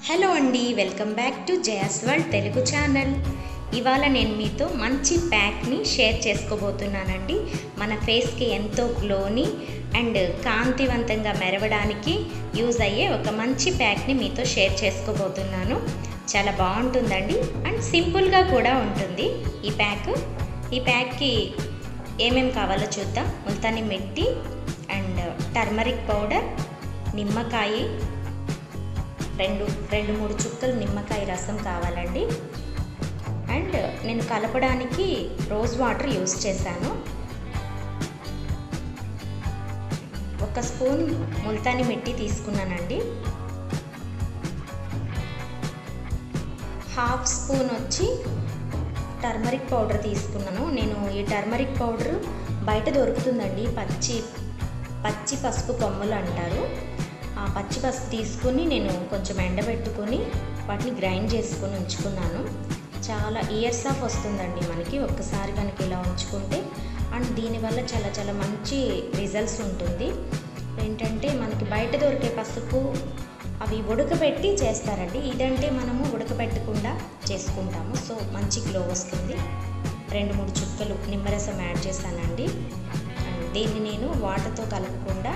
hello అండి welcome back to Jaya's world Telugu channel ఇవాళ నేను మీతో మంచి ప్యాక్ని షేర్ చేసుకోబోతున్నానండి మన ఫేస్కి ఎంతో గ్లోని అండ్ కాంతివంతంగా మెరవడానికి యూజ్ అయ్యే ఒక మంచి ప్యాక్ని మీతో షేర్ చేసుకోబోతున్నాను చాలా బాగుంటుందండి అండ్ సింపుల్గా కూడా ఉంటుంది ఈ ప్యాక్ ఈ ప్యాక్కి ఏమేమి కావాలో చూద్దాం Multani mitti and turmeric powder నిమ్మకాయ రెండు రెండు మూడు చుక్కలు నిమ్మకాయ రసం కావాలండి అండ్ నేను కలపడానికి రోజ్ వాటర్ యూస్ చేశాను ఒక స్పూన్ ముల్తాని మిట్టి తీసుకున్నానండి హాఫ్ స్పూన్ వచ్చి టర్మరిక్ పౌడర్ తీసుకున్నాను నేను ఈ టర్మరిక్ పౌడర్ బయట దొరుకుతుందండి పచ్చి పచ్చి పసుపు కొమ్మలు అంటారు ఆ పచ్చి పసుపు తీసుకుని నేను కొంచెం ఎండబెట్టుకొని వాటిని గ్రైండ్ చేసుకొని ఉంచుకున్నాను చాలా ఇయర్స్ ఆఫ్ వస్తుందండి మనకి ఒక్కసారి కనుక ఇలా ఉంచుకుంటే అండ్ దీనివల్ల చాలా చాలా మంచి రిజల్ట్స్ ఉంటుంది ఏంటంటే మనకి బయట దొరికే పసుపు అవి ఉడకబెట్టి చేస్తారండి ఇదంటే మనము ఉడకబెట్టకుండా చేసుకుంటాము సో మంచి గ్లో వస్తుంది రెండు మూడు చుక్కలు నిమ్మరసం యాడ్ చేశానండి అండ్ దీన్ని నేను వాటర్తో కలపకుండా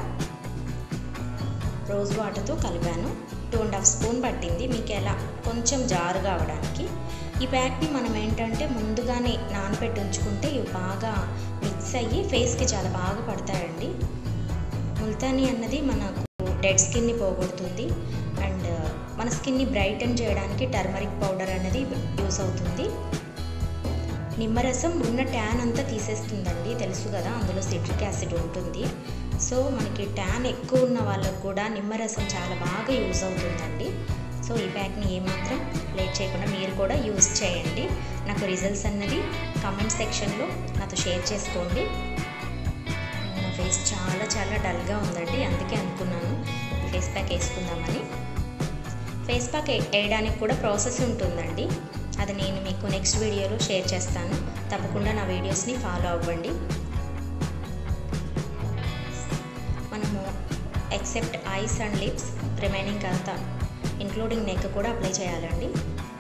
రోజ్ వాటర్తో కలిపాను టూ అండ్ హాఫ్ స్పూన్ పట్టింది మీకు ఎలా కొంచెం జారుగా అవడానికి ఈ ప్యాక్ని మనం ఏంటంటే ముందుగానే నానబెట్టి ఉంచుకుంటే ఇవి బాగా మిక్స్ అయ్యి ఫేస్కి చాలా బాగా పడతాయండి ముల్తానీ అన్నది మనకు డెడ్ స్కిన్ని పోగొడుతుంది అండ్ మన స్కిన్ని బ్రైటన్ చేయడానికి టర్మరిక్ పౌడర్ అనేది యూస్ అవుతుంది నిమ్మరసం ఉన్న ట్యాన్ అంతా తీసేస్తుందండి తెలుసు కదా అందులో సిట్రిక్ యాసిడ్ ఉంటుంది సో మనకి ట్యాన్ ఎక్కువ ఉన్న వాళ్ళకు కూడా నిమ్మరసం చాలా బాగా యూజ్ అవుతుందండి సో ఈ ప్యాక్ని ఏమాత్రం లేట్ చేయకుండా మీరు కూడా యూజ్ చేయండి నాకు రిజల్ట్స్ అన్నది కామెంట్ సెక్షన్లో నాతో షేర్ చేసుకోండి నా ఫేస్ చాలా చాలా డల్గా ఉందండి అందుకే అనుకున్నాను ఫేస్ ప్యాక్ వేసుకుందామని ఫేస్ ప్యాక్ వేయడానికి కూడా ప్రాసెస్ ఉంటుందండి అది నేను మీకు నెక్స్ట్ వీడియోలో షేర్ చేస్తాను తప్పకుండా నా వీడియోస్ని ఫాలో అవ్వండి మనము except eyes and lips remaining అంతా ఇంక్లూడింగ్ నెక్ కూడా అప్లై చేయాలండి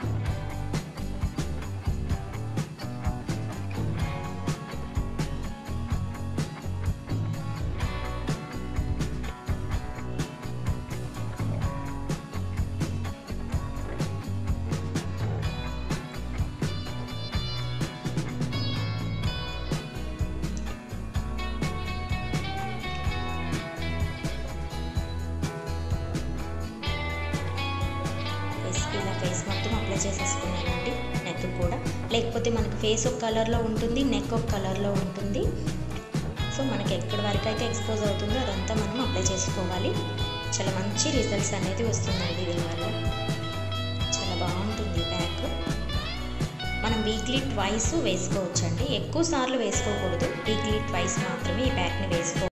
ఫేస్కి ఇలా ఫేస్ మొత్తం అప్లై చేసేసుకున్నానండి నెక్ కూడా లేకపోతే మనకి ఫేస్ ఒక కలర్లో ఉంటుంది నెక్ ఒక కలర్లో ఉంటుంది సో మనకి ఎక్కడి వరకు అయితే ఎక్స్పోజ్ అవుతుందో అదంతా మనం అప్లై చేసుకోవాలి చాలా మంచి రిజల్ట్స్ అనేది వస్తుందండి దీనివల్ల చాలా బాగుంటుంది ప్యాక్ మనం వీక్లీ ట్వైస్ వేసుకోవచ్చండి ఎక్కువ సార్లు వేసుకోకూడదు వీక్లీ ట్వైస్ మాత్రమే ఈ ప్యాక్ని వేసుకోవాలి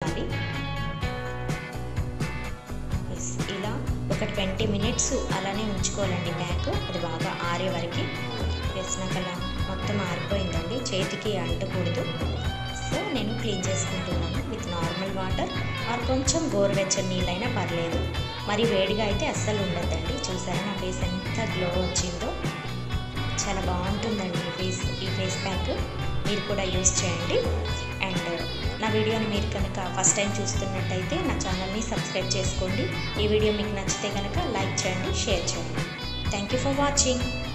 ఇలా ఒక ట్వంటీ మినిట్స్ అలానే ఉంచుకోవాలండి ప్యాక్ అది బాగా ఆరే వరకు వేసినాక అలా మొత్తం ఆరిపోయిందండి చేతికి అంటకూడదు సో నేను క్లీన్ చేసుకుంటున్నాను విత్ నార్మల్ వాటర్ ఆర్ కొంచెం గోరువెచ్చని నీళ్ళైనా పర్లేదు మరి వేడిగా అయితే అస్సలు ఉండద్దండి చూసారా నా ఫేస్ ఎంత గ్లో వచ్చిందో చాలా బాగుంటుందండి ఈ ఫేస్ ఈ ఫేస్ ప్యాక్ మీరు కూడా యూస్ చేయండి అండ్ నా వీడియోని మీరు కనుక ఫస్ట్ టైం చూస్తున్నట్టయితే నా ఛానల్ని సబ్స్క్రైబ్ చేసుకోండి ఈ వీడియో మీకు నచ్చితే కనుక లైక్ చేయండి షేర్ చేయండి థ్యాంక్ యూ ఫర్ వాచింగ్